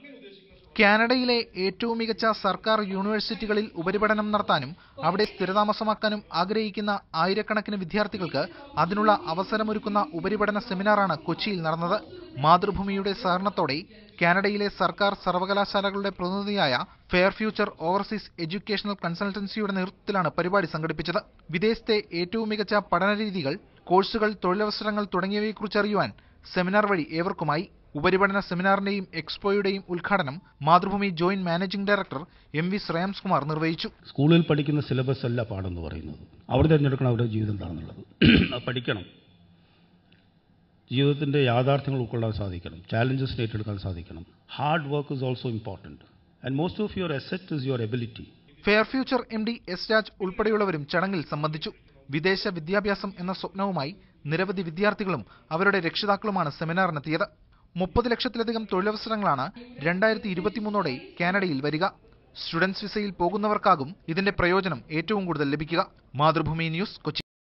കാനഡയിലെ ഏറ്റവും മികച്ച സർക്കാർ യൂണിവേഴ്സിറ്റികളിൽ ഉപരിപഠനം നടത്താനും അവിടെ സ്ഥിരതാമസമാക്കാനും ആഗ്രഹിക്കുന്ന ആയിരക്കണക്കിന് വിദ്യാർത്ഥികൾക്ക് അതിനുള്ള അവസരമൊരുക്കുന്ന ഉപരിപഠന സെമിനാറാണ് കൊച്ചിയിൽ നടന്നത് മാതൃഭൂമിയുടെ സഹകരണത്തോടെ കാനഡയിലെ സർക്കാർ സർവകലാശാലകളുടെ പ്രതിനിധിയായ ഫെയർ ഫ്യൂച്ചർ ഓവർസീസ് എഡ്യൂക്കേഷണൽ കൺസൾട്ടൻസിയുടെ നേതൃത്വത്തിലാണ് പരിപാടി സംഘടിപ്പിച്ചത് വിദേശത്തെ ഏറ്റവും മികച്ച പഠന രീതികൾ കോഴ്സുകൾ തൊഴിലവസരങ്ങൾ തുടങ്ങിയവയെക്കുറിച്ച് അറിയുവാൻ സെമിനാർ വഴി ഏവർക്കുമായി ഉപരിപഠന സെമിനാറിന്റെയും എക്സ്പോയുടെയും ഉദ്ഘാടനം Mathrubhumi joint managing director M V Shreyams Kumar നിർവഹിച്ചു സ്കൂളിൽ പഠിക്കുന്ന സിലബസ് അല്ല പാടെന്ന് പറയുന്നത് അവർ തിരഞ്ഞെടുക്കണം അവരുടെ ജീവിതം എന്താണെന്നുള്ളത് അത് പഠിക്കണം ജീവിതത്തിൻ്റെ യാഥാർത്ഥ്യങ്ങൾ ഉൾക്കൊള്ളാൻ സാധിക്കണം ചാലഞ്ചസ് ഏറ്റെടുക്കാൻ സാധിക്കണം hard work is also important and most of your asset is your ability fair future M D S Raj ഉൾപ്പെടെയുള്ളവരും ചടങ്ങിൽ സംബന്ധിച്ചു വിദേശ വിദ്യാഭ്യാസം എന്ന സ്വപ്നവുമായി നിരവധി വിദ്യാർത്ഥികളും അവരുടെ രക്ഷിതാക്കളുമാണ് സെമിനാറിനെത്തിയത് മുപ്പത് ലക്ഷത്തിലധികം തൊഴിലവസരങ്ങളാണ് രണ്ടായിരത്തി ഇരുപത്തിമൂന്നോടെ കാനഡയിൽ വരിക സ്റ്റുഡൻസ് വിസയിൽ പോകുന്നവർക്കാകും ഇതിന്റെ പ്രയോജനം ഏറ്റവും കൂടുതൽ ലഭിക്കുക മാതൃഭൂമി ന്യൂസ് കൊച്ചി